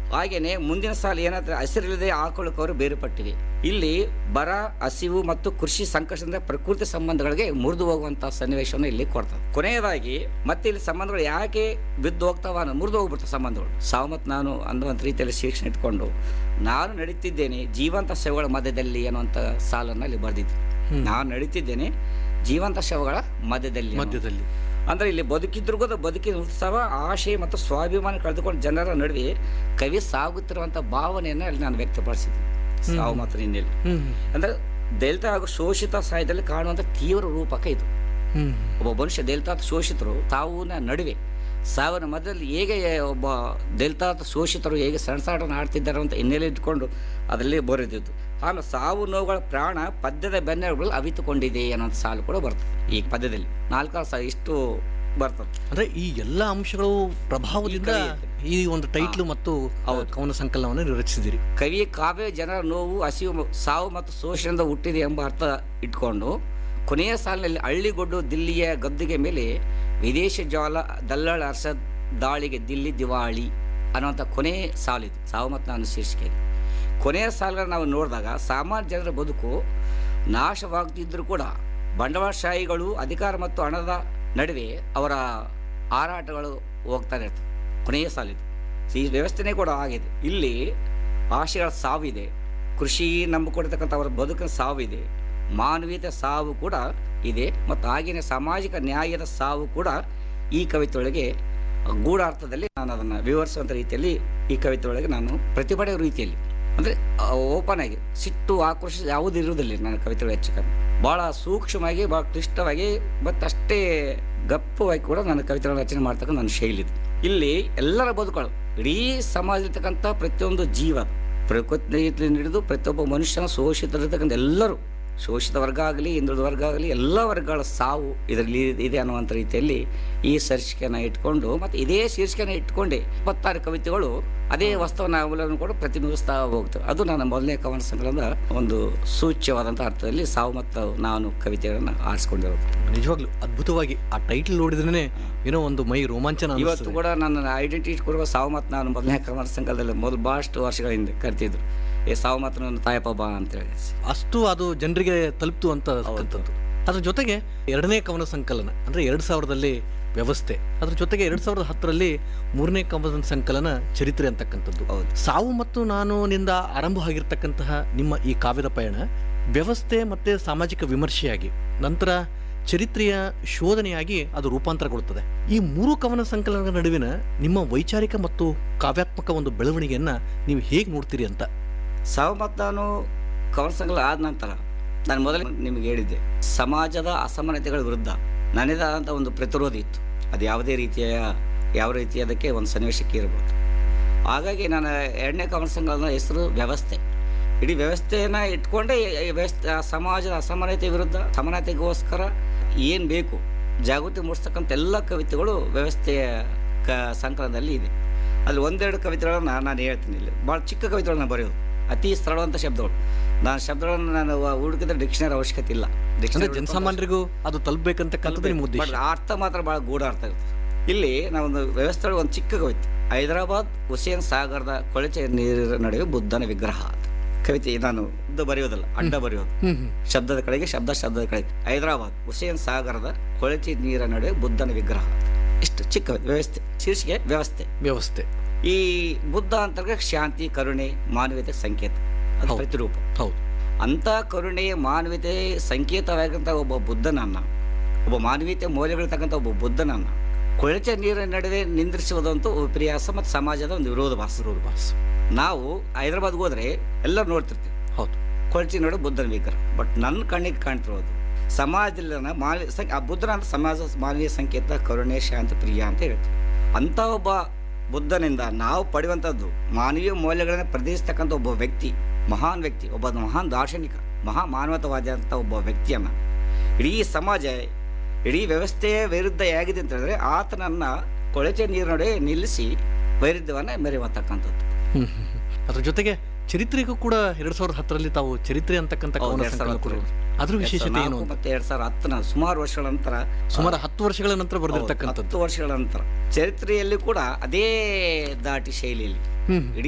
ಹಾಗೇನೆ ಮುಂದಿನ ಸಾಲ ಏನಾದ್ರೆ ಹಸಿರಿಲ್ಲದೆ ಆಕಳು ಕವರು ಬೇರುಪಟ್ಟಿವೆ ಇಲ್ಲಿ ಬರ ಹಸಿವು ಮತ್ತು ಕೃಷಿ ಸಂಕಷ್ಟದಿಂದ ಪ್ರಕೃತಿ ಸಂಬಂಧಗಳಿಗೆ ಮುರಿದು ಹೋಗುವಂತಹ ಸನ್ನಿವೇಶವನ್ನು ಇಲ್ಲಿ ಕೊಡ್ತದೆ ಕೊನೆಯದಾಗಿ ಮತ್ತೆ ಇಲ್ಲಿ ಸಂಬಂಧಗಳು ಯಾಕೆ ಬಿದ್ದು ಹೋಗ್ತಾವ ಅನ್ನೋ ಮುರಿದು ಹೋಗ್ಬಿಡ್ತವೆ ಸಂಬಂಧಗಳು ಸಾವು ಮತ್ತು ನಾನು ಅನ್ನುವಂಥ ರೀತಿಯಲ್ಲಿ ಶಿಕ್ಷಣ ಇಟ್ಕೊಂಡು ನಾನು ನಡೀತಿದ್ದೇನೆ ಜೀವಂತ ಶವಗಳ ಮಧ್ಯದಲ್ಲಿ ಅನ್ನುವಂಥ ಸಾಲನ್ನು ಅಲ್ಲಿ ಬರೆದಿದ್ದೆ ನಾನು ನಡೀತಿದ್ದೇನೆ ಜೀವಂತ ಶವಗಳ ಮಧ್ಯದಲ್ಲಿ ಅನ್ನೋ- ಮಧ್ಯದಲ್ಲಿ ಅಂದ್ರೆ ಇಲ್ಲಿ ಬದುಕಿದ್ರು ಕೂಡ ಬದುಕಿನ ಉತ್ಸವ ಆಶೆ ಮತ್ತು ಸ್ವಾಭಿಮಾನ ಕಳೆದುಕೊಂಡು ಜನರ ನಡುವೆ ಕವಿ ಸಾಗುತ್ತಿರುವಂಥ ಭಾವನೆಯನ್ನು ಅಲ್ಲಿ ನಾನು ವ್ಯಕ್ತಪಡಿಸಿದ್ದೀನಿ ಸಾವು ಮತ್ತು ಹಿನ್ನೆಲೆ ಹ್ಮ್ ಅಂದ್ರೆ ದಲಿತ ಹಾಗೂ ಶೋಷಿತ ಸಾಹಿತ್ಯದಲ್ಲಿ ಕಾಣುವಂಥ ತೀವ್ರ ರೂಪಕ ಇದು ಹ್ಮ್ ಒಬ್ಬ ಮನುಷ್ಯ ದಲಿತ ಶೋಷಿತರು ತಾವುನ ನಡುವೆ ಸಾವಿನ ಮಧ್ಯದಲ್ಲಿ ಹೇಗೆ ಒಬ್ಬ ದಲಿತ ಶೋಷಿತರು ಹೇಗೆ ಸಣಸಾಟನ ಆಡ್ತಿದ್ದಾರೆ ಅಂತ ಹಿನ್ನೆಲೆ ಇಟ್ಕೊಂಡು ಅದರಲ್ಲಿ ಬರೆದಿದ್ದು ಆಮೇಲೆ ಸಾವು ನೋವುಗಳ ಪ್ರಾಣ ಪದ್ಯದ ಬೆನ್ನೆಲುಬುಗಳಲ್ಲಿ ಅವಿತುಕೊಂಡಿದೆ ಅನ್ನೋಂಥ ಸಾಲು ಕೂಡ ಬರ್ತದೆ ಈ ಪದ್ಯದಲ್ಲಿ ನಾಲ್ಕಾರು ಸಾ ಇಷ್ಟು ಬರ್ತದೆ ಅಂದ್ರೆ ಈ ಎಲ್ಲ ಅಂಶಗಳು ಪ್ರಭಾವದಿಂದ ಈ ಒಂದು ಟೈಟ್ಲು ಮತ್ತು ಕವನ ಸಂಕಲನವನ್ನು ನೀವು ರಚಿಸಿದಿರಿ ಕವಿ ಕಾವ್ಯ ಜನರ ನೋವು ಹಸಿವು ಮ- ಸಾವು ಮತ್ತು ಶೋಷಣೆಯಿಂದ ಹುಟ್ಟಿದೆ ಎಂಬ ಅರ್ಥ ಇಟ್ಕೊಂಡು ಕೊನೆಯ ಸಾಲಿನಲ್ಲಿ ಹಳ್ಳಿಗೊಡ್ಡು ದಿಲ್ಲಿಯ ಗದ್ದುಗೆ ಮೇಲೆ ವಿದೇಶಿ ಜ್ವಾಲ ದಲ್ಲಾಳ ಅರ್ಷದ್ ದಾಳಿಗೆ ದಿಲ್ಲಿ ದಿವಾಳಿ ಅನ್ನುವಂಥ ಕೊನೆ ಸಾಲಿದೆ ಸಾವು ಮತ್ತು ನಾನು ಶೀರ್ಷಿಕೆ ಕೊನೆಯ ಸಾಲುಗಳನ್ನ ನಾವು ನೋಡಿದಾಗ ಸಾಮಾನ್ಯ ಜನರ ಬದುಕು ನಾಶವಾಗ್ತಿದ್ದರೂ ಕೂಡ ಬಂಡವಾಳಶಾಹಿಗಳು ಅಧಿಕಾರ ಮತ್ತು ಹಣದ ನಡುವೆ ಅವರ ಹಾರಾಟಗಳು ಹೋಗ್ತಾನೆ ಇರ್ತವೆ ಕೊನೆಯ ಸಾಲಿದು ಈ ವ್ಯವಸ್ಥೆನೇ ಕೂಡ ಆಗಿದೆ ಇಲ್ಲಿ ಆಶೆಗಳ ಸಾವಿದೆ ಕೃಷಿ ನಂಬಿಕೊಂಡಿರ್ತಕ್ಕಂಥ ಅವರ ಬದುಕಿನ ಸಾವಿದೆ ಮಾನವೀಯತೆ ಸಾವು ಕೂಡ ಇದೆ ಮತ್ತು ಆಗಿನ ಸಾಮಾಜಿಕ ನ್ಯಾಯದ ಸಾವು ಕೂಡ ಈ ಕವಿತೆಯೊಳಗೆ ಗೂಢಾರ್ಥದಲ್ಲಿ ನಾನು ಅದನ್ನು ವಿವರಿಸುವಂಥ ರೀತಿಯಲ್ಲಿ ಈ ಕವಿತೆಯೊಳಗೆ ನಾನು ಪ್ರತಿಭಟನೆ ರೀತಿಯಲ್ಲಿ ಅಂದರೆ ಓಪನ್ ಆಗಿ ಸಿಟ್ಟು ಆಕ್ರೋಶ ಯಾವುದೂ ಇರುವುದಿಲ್ಲ ನನ್ನ ಕವಿತೆಗಳು ಹೆಚ್ಚು ಕಮ್ಮಿ ಭಾಳ ಸೂಕ್ಷ್ಮವಾಗಿ ಭಾಳ ಕ್ಲಿಷ್ಟವಾಗಿ ಮತ್ತು ಅಷ್ಟೇ ಗಪ್ಪವಾಗಿ ಕೂಡ ನನ್ನ ಕವಿತೆಗಳನ್ನು ರಚನೆ ಮಾಡ್ತಕ್ಕಂಥ ನನ್ನ ಶೈಲಿ ಇದು ಇಲ್ಲಿ ಎಲ್ಲರ ಬದುಕುಗಳು ಇಡೀ ಸಮಾಜದಲ್ಲಿರ್ತಕ್ಕಂಥ ಪ್ರತಿಯೊಂದು ಜೀವ ಪ್ರಕೃತಿ ಹಿಡಿದು ಪ್ರತಿಯೊಬ್ಬ ಮನುಷ್ಯನ ಶೋಷಿತರಿರ್ತಕ್ಕಂಥ ಎಲ್ಲರೂ ಶೋಷಿತ ವರ್ಗ ಆಗಲಿ ಹಿಂದುಳಿದ ವರ್ಗ ಆಗಲಿ ಎಲ್ಲ ವರ್ಗಗಳ ಸಾವು ಇದರಲ್ಲಿ ಇದೆ ಅನ್ನುವಂಥ ರೀತಿಯಲ್ಲಿ ಈ ಶೀರ್ಷಿಕೆಯನ್ನು ಇಟ್ಕೊಂಡು ಮತ್ತು ಇದೇ ಶೀರ್ಷಿಕೆಯನ್ನು ಇಟ್ಕೊಂಡೆ ಇಪ್ಪತ್ತಾರು ಕವಿತೆಗಳು ಅದೇ ವಸ್ತುವನ್ನು ಅವಲಂಬಿಸಿಕೊಂಡು ಪ್ರತಿಬಿಂಬಿಸ್ತಾ ಹೋಗ್ತವೆ ಅದು ನನ್ನ ಮೊದಲನೇ ಕವನ ಸಂಕಲನದ ಒಂದು ಸೂಚ್ಯವಾದಂಥ ಅರ್ಥದಲ್ಲಿ ಸಾವು ಮತ್ತು ನಾನು ಕವಿತೆಗಳನ್ನು ಆರಿಸ್ಕೊಂಡಿರೋದು ನಿಜವಾಗ್ಲೂ ಅದ್ಭುತವಾಗಿ ಆ ಟೈಟ್ಲ್ ನೋಡಿದ್ರೇನೆ ಏನೋ ಒಂದು ಮೈ ರೋಮಾಂಚನ ಇವತ್ತು ಅನಿಸ್ತದೆ ಕೂಡ ನನ್ನ ಐಡೆಂಟಿಟಿ ಕೊಡುವ ಸಾವು ಮತ್ತು ನಾನು ಮೊದಲನೇ ಕವನ ಸಂಕಲನದಲ್ಲಿ ಮೊದಲು ಭಾಳಷ್ಟು ವರ್ಷಗಳ ಹಿಂದೆ ಕರಿತಿದ್ರು ಏ ಸಾವು ಮತ್ತು ನನ್ನ ತಾಯಪ್ಪ ಬಾ ಅಂತೇಳಿ ಅಷ್ಟು ಅದು ಜನರಿಗೆ ತಲುಪ್ತು ಅಂತ ಅಂತಕ್ಕಂಥದ್ದು ಅದ್ರ ಜೊತೆಗೆ ಎರಡನೇ ಕವನ ಸಂಕಲನ ಅಂದ್ರೆ ಎರಡ್ ಸಾವಿರದಲ್ಲಿ ವ್ಯವಸ್ಥೆ ಅದ್ರ ಜೊತೆಗೆ ಎರಡ್ ಸಾವಿರದ ಹತ್ತರಲ್ಲಿ ಮೂರನೇ ಕವನ ಸಂಕಲನ ಚರಿತ್ರೆ ಅಂತಕ್ಕಂಥದ್ದು ಹೌದು. ಸಾವು ಮತ್ತು ನಾನು ನಿಂದ ಆರಂಭ ಆಗಿರ್ತಕ್ಕಂತಹ ನಿಮ್ಮ ಈ ಕಾವ್ಯದ ಪಯಣ ವ್ಯವಸ್ಥೆ ಮತ್ತೆ ಸಾಮಾಜಿಕ ವಿಮರ್ಶೆಯಾಗಿ ನಂತರ ಚರಿತ್ರೆಯ ಶೋಧನೆಯಾಗಿ ಅದು ರೂಪಾಂತರಗೊಳ್ಳುತ್ತದೆ ಈ ಮೂರು ಕವನ ಸಂಕಲನಗಳ ನಡುವಿನ ನಿಮ್ಮ ವೈಚಾರಿಕ ಮತ್ತು ಕಾವ್ಯಾತ್ಮಕ ಒಂದು ಬೆಳವಣಿಗೆಯನ್ನ ನೀವು ಹೇಗೆ ನೋಡ್ತೀರಿ ಅಂತ ಸಾವು ಮತ್ತು ನಾನು ಕವನ ಸಂಕಲನ ಆದ ನಂತರ ನಾನು ಮೊದಲೇ ನಿಮಗೆ ಹೇಳಿದ್ದೆ ಸಮಾಜದ ಅಸಮಾನತೆಗಳ ವಿರುದ್ಧ ನನ್ನದಾದಂಥ ಒಂದು ಪ್ರತಿರೋಧ ಇತ್ತು ಅದು ಯಾವುದೇ ರೀತಿಯ ಯಾವ ರೀತಿ ಅದಕ್ಕೆ ಒಂದು ಸನ್ನಿವೇಶಕ್ಕೆ ಇರ್ಬೋದು ಹಾಗಾಗಿ ನಾನು ಎರಡನೇ ಕವನ ಸಂಕಲನದ ಹೆಸರು ವ್ಯವಸ್ಥೆ ಇಡೀ ವ್ಯವಸ್ಥೆಯನ್ನು ಇಟ್ಕೊಂಡೇ ಈ ವ್ಯವಸ್ಥೆ ಆ ಸಮಾಜದ ಅಸಮಾನತೆ ವಿರುದ್ಧ ಸಮಾನತೆಗೋಸ್ಕರ ಏನು ಬೇಕು ಜಾಗೃತಿ ಮೂಡಿಸ್ತಕ್ಕಂಥ ಎಲ್ಲ ಕವಿತೆಗಳು ವ್ಯವಸ್ಥೆಯ ಕ ಸಂಕಲನದಲ್ಲಿ ಇದೆ ಅಲ್ಲಿ ಒಂದೆರಡು ಕವಿತೆಗಳನ್ನು ನಾನು ಹೇಳ್ತೀನಿ ಇಲ್ಲಿ ಭಾಳ ಚಿಕ್ಕ ಕವಿತೆಗಳನ್ನ ಬರೆಯೋದು ಅತಿ ಸರಳವಂಥ ಶಬ್ದಗಳು ನಾನು ಶಬ್ದಗಳನ್ನು ನಾನು ಹುಡುಕಿದ್ರೆ ಡಿಕ್ಷನರಿ ಅವಶ್ಯಕತೆ ಇಲ್ಲ ಅಂದ್ರೆ ಡಿಕ್ಷನರಿ ಜನಸಾಮಾನ್ಯರಿಗೂ ಅದು ತಲುಪಬೇಕಂತಕ್ಕಂಥದ್ದು ನಿಮ್ಮ ಉದ್ದೇಶ ಬಟ್ ಅರ್ಥ ಮಾತ್ರ ಭಾಳ ಗೂಢ ಅರ್ಥ ಇರುತ್ತೆ ಇಲ್ಲಿ ನಾವೊಂದು ವ್ಯವಸ್ಥೆ ಒಳಗೆ ಒಂದು ಚಿಕ್ಕ ಕವಿತೆ ಹೈದರಾಬಾದ್ ಹುಸೇನ್ ಸಾಗರದ ಕೊಳಚೆ ನೀರಿನ ನಡುವೆ ಬುದ್ಧನ ವಿಗ್ರಹ ಅಂತ ಕವಿತೆ ನಾನು ಉದ್ದ ಬರೆಯೋದಲ್ಲ ಅಡ್ಡ ಬರೆಯೋದು ಹ್ಮ್ ಹ್ಮ್ ಶಬ್ದದ ಕಡೆಗೆ ಶಬ್ದ ಶಬ್ದದ ಕಡೆಗೆ ಹೈದರಾಬಾದ್ ಹುಸೇನ್ ಸಾಗರದ ಕೊಳಚೆ ನೀರ ನಡುವೆ ಬುದ್ಧನ ವಿಗ್ರಹ ಇಷ್ಟು ಚಿಕ್ಕ ವ್ಯವಸ್ಥೆ ಶೀರ್ಷಿಕೆ ವ್ಯವಸ್ಥೆ ವ್ಯವಸ್ಥೆ ಈ ಬುದ್ಧ ಅಂತಂದ್ರೆ ಶಾಂತಿ ಕರುಣೆ ಮಾನವೀಯತೆ ಸಂಕೇತ ಅದು ಹೌದು. ಪ್ರತಿರೂಪ ಹೌದು ಅಂಥ ಕರುಣೆ ಮಾನವೀಯತೆ ಸಂಕೇತವಾಗಿರ್ತಕ್ಕಂಥ ಒಬ್ಬ ಬುದ್ಧನನ್ನ ಒಬ್ಬ ಮಾನವೀಯತೆ ಮೌಲ್ಯಗಳಿರ್ತಕ್ಕಂಥ ಒಬ್ಬ ಬುದ್ಧನನ್ನ ಕೊಳಚೆ ನೀರಿನ ನಡುವೆ ನಿಂದ್ರಿಸುವುದಂತೂ ವಿಪರ್ಯಾಸ ಮತ್ತು ಸಮಾಜದ ಒಂದು ವಿರೋಧಾಭಾಸ ಬಾಸ್ ನಾವು ಹೈದರಾಬಾದ್ಗೆ ಹೋದ್ರೆ ಎಲ್ಲರೂ ನೋಡ್ತಿರ್ತೀವಿ ಹೌದು ಕೊಳಚೆ ನೋಡು ಬುದ್ಧನ ವಿಗ್ರಹ ಬಟ್ ನನ್ನ ಕಣ್ಣಿಗೆ ಕಾಣ್ತಿರೋದು ಸಮಾಜದಲ್ಲಿ ಮಾನವ ಸಂ- ಆ ಬುದ್ಧನ ಅಂತ ಸಮಾಜ ಮಾನವೀಯ ಸಂಕೇತ ಕರುಣೆ ಶಾಂತಿ ಪ್ರಿಯ ಅಂತ ಹೇಳ್ತೀವಿ ಅಂಥ ಒಬ್ಬ ಬುದ್ಧನಿಂದ ನಾವು ಪಡೆಯುವಂಥದ್ದು ಮಾನವೀಯ ಮೌಲ್ಯಗಳನ್ನು ಪ್ರದರ್ಶಿಸ್ತಕ್ಕಂಥ ಒಬ್ಬ ವ್ಯಕ್ತಿ ಮಹಾನ್ ವ್ಯಕ್ತಿ ಒಬ್ಬ ಮಹಾನ್ ದಾರ್ಶನಿಕ ಮಹಾ ಮಾನವತವಾದಿ ಅಂತ ಒಬ್ಬ ವ್ಯಕ್ತಿಯನ್ನು ಇಡೀ ಸಮಾಜ ಇಡೀ ವ್ಯವಸ್ಥೆಯ ವಿರುದ್ಧ ಹೇಗಿದೆ ಅಂತ ಹೇಳಿದ್ರೆ ಆತನನ್ನು ಕೊಳಚೆ ನೀರಿನೊಡೆ ನಿಲ್ಲಿಸಿ ವೈರುಧ್ಯವನ್ನು ಮೆರೆಯತಕ್ಕಂಥದ್ದು ಹ್ಮ್ ಹ್ಮ್ ಹ್ಮ್. ಅದ್ರ ಜೊತೆಗೆ ಚರಿತ್ರೆಗೂ ಕೂಡ ಎರಡ್ ಸಾವಿರದ ಹತ್ತರಲ್ಲಿ ತಾವು ಚರಿತ್ರೆ ಅಂತಕ್ಕಂಥ ಹೌದು, ಕವನ ಎರಡ್ ಸಂಕಲನ ಸಾವಿರದ ಕೊಡೋದು ಹತ್ತರಲ್ಲಿ. ಅದ್ರ ವಿಶೇಷತೆ ಏನು ನಾಲ್ಕು ಅಂತ ಮತ್ತೆ ಎರಡ್ ಸಾವಿರದ ಹತ್ತನ ಸುಮಾರು ವರ್ಷಗಳ ನಂತರ ಸುಮಾರು ಹತ್ತು ವರ್ಷಗಳ ನಂತರ ಬರೆದಿರ್ತಕ್ಕಂಥದ್ದು ಹತ್ತು ವರ್ಷಗಳ ನಂತರ ಚರಿತ್ರೆಯಲ್ಲಿ ಕೂಡ ಅದೇ ದಾಟಿ ಶೈಲಿಯಲ್ಲಿ ಹ್ಮ್ ಇಡೀ